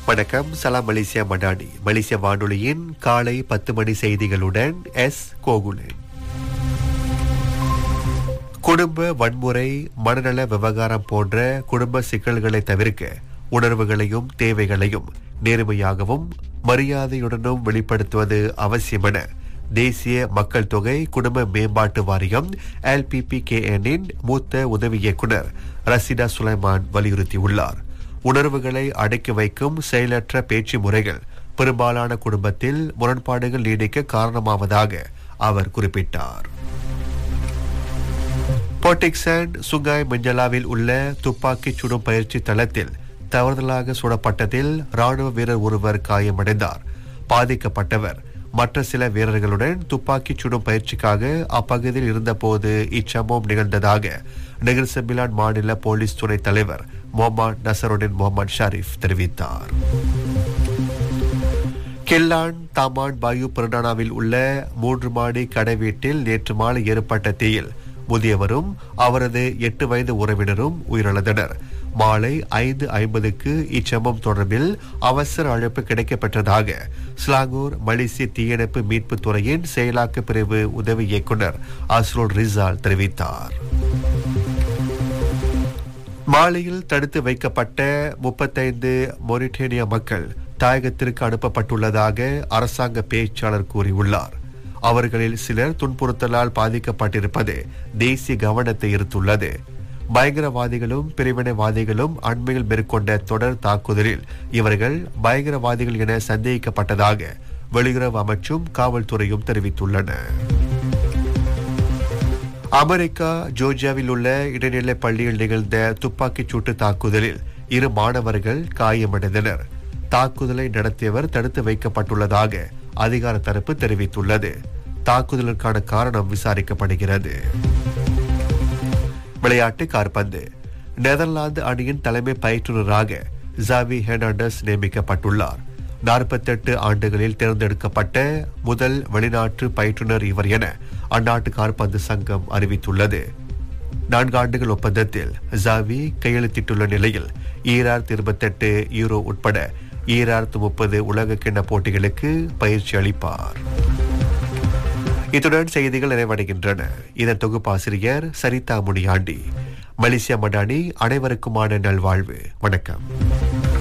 வணக்கம் சலாம் மலேசியா மடானி மலேசிய வானொலியின் காலை பத்து மணி செய்திகளுடன் எஸ் கோகுலன் குடும்ப வன்முறை மனநல விவகாரம் போன்ற குடும்ப சிக்கல்களை தவிர்க்க உணர்வுகளையும் தேவைகளையும் நேர்மையாகவும் மரியாதையுடனும் வெளிப்படுத்துவது அவசியம் என தேசிய மக்கள் தொகை குடும்ப மேம்பாட்டு வாரியம் எல்பிபிகேஎனின் மூத்த உதவி இயக்குனர் ரசிடா சுலைமான் வலியுறுத்தியுள்ளார் உணர்வுகளை அடக்கி வைக்கும் செயலற்ற பேச்சு முறைகள் பெரும்பாலான குடும்பத்தில் முரண்பாடுகள் நீடிக்க காரணமாவதாக அவர் குறிப்பிட்டார் போர்டிக்சன் சுங்காய் மஞ்சளாவில் உள்ள துப்பாக்கிச் சுடும் பயிற்சி தளத்தில் தவறுதலாக சுடப்பட்டதில் ராணுவ வீரர் ஒருவர் காயமடைந்தார் பாதிக்கப்பட்டவர் மற்ற சில வீரர்களுடன் துப்பாக்கிச் சுடும் பயிற்சிக்காக அப்பகுதியில் இருந்தபோது இச்சம்பவம் நிகழ்ந்ததாக நெகர்சபிலான் மாநில போலீஸ் துணைத் தலைவர் முகமது நசருடன் முகமது ஷரீப் தெரிவித்தார் கில்லான் தாமான் பாயு பிரடானாவில் உள்ள மூன்று மாடி கடை வீட்டில் நேற்று மாலை ஏற்பட்ட தீயில் முதியவரும் அவரது எட்டு வயது உறவினரும் உயிரிழந்தனர் மாலை ஐந்து ஐம்பதுக்கு இச்சம்பவம் தொடர்பில் அவசர அழைப்பு கிடைக்கப்பெற்றதாக ஸ்லாங்கூர் மலேசிய தீயணைப்பு மீட்பு துறையின் செயலாக்க பிரிவு உதவி இயக்குனர் அஸ்ரோல் ரிசால் தெரிவித்தார் மாலையில் தடுத்து வைக்கப்பட்ட முப்பத்தைந்து மொரிட்டேனியா மக்கள் தாயகத்திற்கு அனுப்பப்பட்டுள்ளதாக அரசாங்க பேச்சாளர் கூறியுள்ளார் அவர்களில் சிலர் துன்புறுத்தலால் பாதிக்கப்பட்டிருப்பது தேசிய கவனத்தை ஈர்த்துள்ளது பயங்கரவாதிகளும் பிரிவினைவாதிகளும் அண்மையில் மேற்கொண்ட தொடர் தாக்குதலில் இவர்கள் பயங்கரவாதிகள் என சந்தேகிக்கப்பட்டதாக வெளியுறவு அமைச்சும் காவல்துறையும் தெரிவித்துள்ளன அமெரிக்கா ஜோர்ஜியாவில் உள்ள இடைநிலை பள்ளியில் நிகழ்ந்த துப்பாக்கிச் சூட்டு தாக்குதலில் இரு மாணவர்கள் காயமடைந்தனர் தாக்குதலை நடத்தியவர் தடுத்து வைக்கப்பட்டுள்ளதாக அதிகார தரப்பு தெரிவித்துள்ளது தாக்குதலுக்கான காரணம் விசாரிக்கப்படுகிறது விளையாட்டு கார்பந்து நெதர்லாந்து அணியின் தலைமை பயிற்றுநராக ஜாவி ஹெர்னாண்டஸ் நியமிக்கப்பட்டுள்ளார் நாற்பத்தெட்டு ஆண்டுகளில் தேர்ந்தெடுக்கப்பட்ட முதல் வெளிநாட்டு பயிற்றுனர் இவர் என அந்நாட்டு கார்பந்து சங்கம் அறிவித்துள்ளது நான்கு ஆண்டுகள் ஒப்பந்தத்தில் ஜாவி கையெழுத்திட்டுள்ள நிலையில் ஈராயிரத்தி இருபத்தெட்டு யூரோ உட்பட ஈராயிரத்து முப்பது உலக கிண்ண போட்டிகளுக்கு பயிற்சி அளிப்பார் இத்துடன் செய்திகள் நிறைவடைகின்றன இதன் தொகுப்பாசிரியர் சரிதா முனியாண்டி மலேசியா மடானி அனைவருக்குமான நல்வாழ்வு வணக்கம்